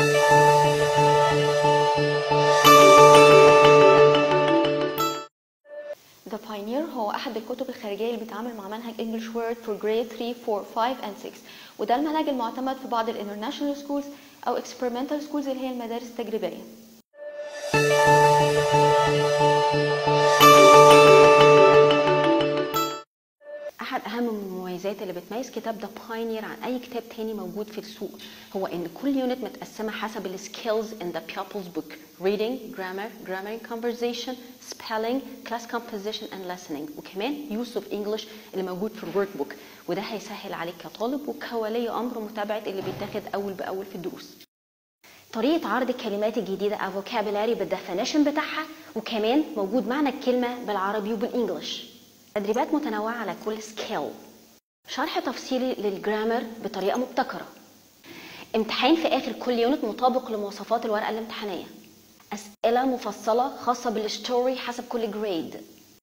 The Pioneer هو أحد الكتب الخارجية اللي بيتعامل مع منهج English Word for Grade 3, 4, 5 and 6 وده المنهج المعتمد في بعض الانترناشونال سكولز أو experimental schools اللي هي المدارس التجريبية احد اهم المميزات اللي بتميز كتاب ذا باينير عن اي كتاب تاني موجود في السوق هو ان كل يونت متقسمه حسب السكيلز in the pupil's book reading grammar grammar and conversation spelling class composition and listening وكمان use of English اللي موجود في الورك بوك وده هيسهل عليك كطالب وكولي امر متابعه اللي بيتاخد اول باول في الدروس طريقة عرض الكلمات الجديدة أو vocabulary بالدefinition بتاعها وكمان موجود معنى الكلمة بالعربي وبالإنجلش تدريبات متنوعة على كل سكيل شرح تفصيلي للجرامر بطريقة مبتكرة امتحان في آخر كل يونت مطابق لمواصفات الورقة الامتحانية أسئلة مفصلة خاصة بالستوري حسب كل جريد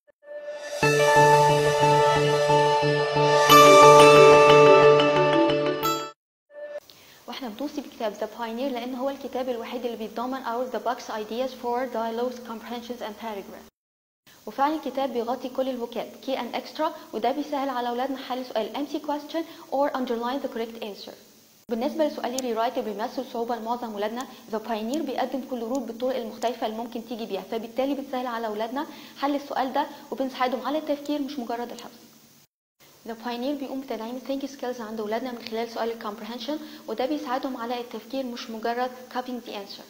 واحنا بنوصي بكتاب The Pioneer لأن هو الكتاب الوحيد اللي بيتضمن out of the box ideas for dialogues, comprehensions and paragraphs وفعلا الكتاب بيغطي كل الفوكاب key and extra وده بيسهل على أولادنا حل سؤال empty question or underline the correct answer بالنسبة لسؤال الريرايت اللي بيمثل صعوبة لمعظم ولادنا The Pioneer بيقدم كل روت بالطرق المختلفة اللي ممكن تيجي بيها فبالتالي بتسهل على أولادنا حل السؤال ده وبنساعدهم على التفكير مش مجرد الحفظ The Pioneer بيقوم بتدعيم think skills عند أولادنا من خلال سؤال ال comprehension وده بيساعدهم على التفكير مش مجرد copying the answer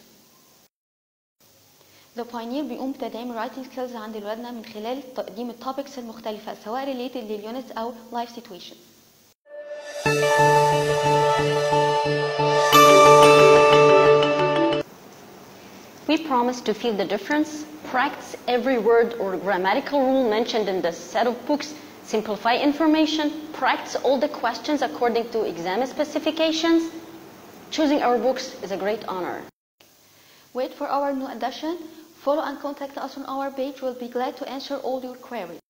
The Pioneer بيقوم بتدعيم writing skills عند أولادنا من خلال تقديم التوبكس المختلفة سواء related لليونتس أو life situations We promise to feel the difference, practice every word or grammatical rule mentioned in this set of books, simplify information, practice all the questions according to exam specifications. Choosing our books is a great honor. Wait for our new edition. Follow and contact us on our page. We'll be glad to answer all your queries.